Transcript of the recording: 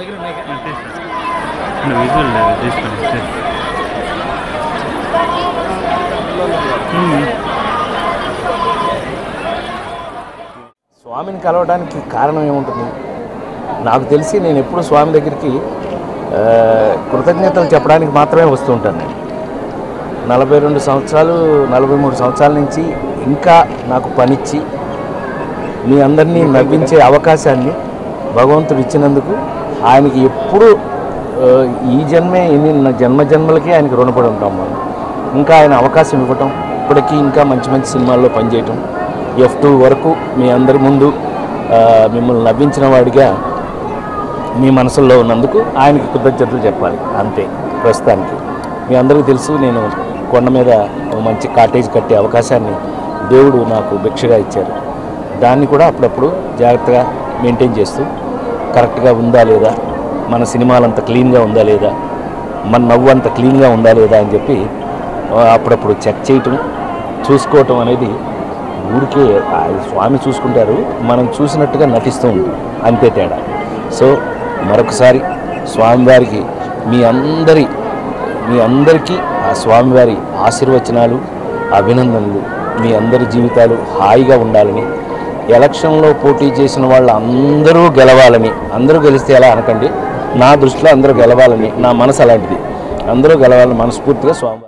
Visual తీసుకోండి సరే. మ్మ్. స్వామిని కలవడానికి కారణం ఏముంటుంది నాకు తెలిసి నేను ఎప్పుడు స్వామి దగ్గరికి ఆ, కృతజ్ఞతలు చెప్పడానికి మాత్రమే వస్తూ ఉంటాను నేను నలభై రెండు సంవత్సరాలు నలభై మూడు సంవత్సరాల నుంచి ఇంకా నాకు పనిచ్చి మీ అందరినీ నవ్వించే అవకాశాన్ని భగవంతుడు ఇచ్చినందుకు ఆయనకి ఎప్పుడు ఆ, ఈ జన్మే ఎన్ని నా జన్మ జన్మలకి ఆయనకి రుణపడి ఉంటాం మనం ఇంకా ఆయన అవకాశం ఇవ్వటం ఇప్పటికీ ఇంకా మంచి మంచి సినిమాల్లో పనిచేయటం ఎఫ్ టూ వరకు మీ అందరి ముందు ఆ, మిమ్మల్ని నవ్వించిన వాడిగా మీ మనసుల్లో ఉన్నందుకు ఆయనకి కృతజ్ఞతలు చెప్పాలి అంతే ప్రస్తుతానికి మీ అందరికీ తెలుసు నేను కొండ మీద ఒక మంచి కాటేజ్ కట్టే అవకాశాన్ని దేవుడు నాకు భిక్షగా ఇచ్చారు దాన్ని కూడా అప్పుడప్పుడు జాగ్రత్తగా మెయింటైన్ చేస్తూ కరెక్ట్గా ఉందా లేదా మన సినిమాలంత క్లీన్గా ఉందా లేదా మన నవ్వు అంత క్లీన్గా ఉందా లేదా అని చెప్పి ఆ, అప్పుడప్పుడు చెక్ చేయటం చూసుకోవటం అనేది ఊరికే ఆ స్వామి చూసుకుంటారు మనం చూసినట్టుగా నటిస్తూ ఉంటాం అంతే తేడా సో మరొకసారి స్వామివారికి మీ అందరి మీ అందరికీ ఆ స్వామివారి ఆశీర్వచనాలు అభినందనలు మీ అందరి జీవితాలు హాయిగా ఉండాలని ఎలక్షన్లో పోటీ చేసిన వాళ్ళు అందరూ గెలవాలని అందరూ గెలిస్తే ఎలా అనకండి నా దృష్టిలో అందరూ గెలవాలని నా మనసు అలాంటిది అందరూ గెలవాలని మనస్ఫూర్తిగా స్వామి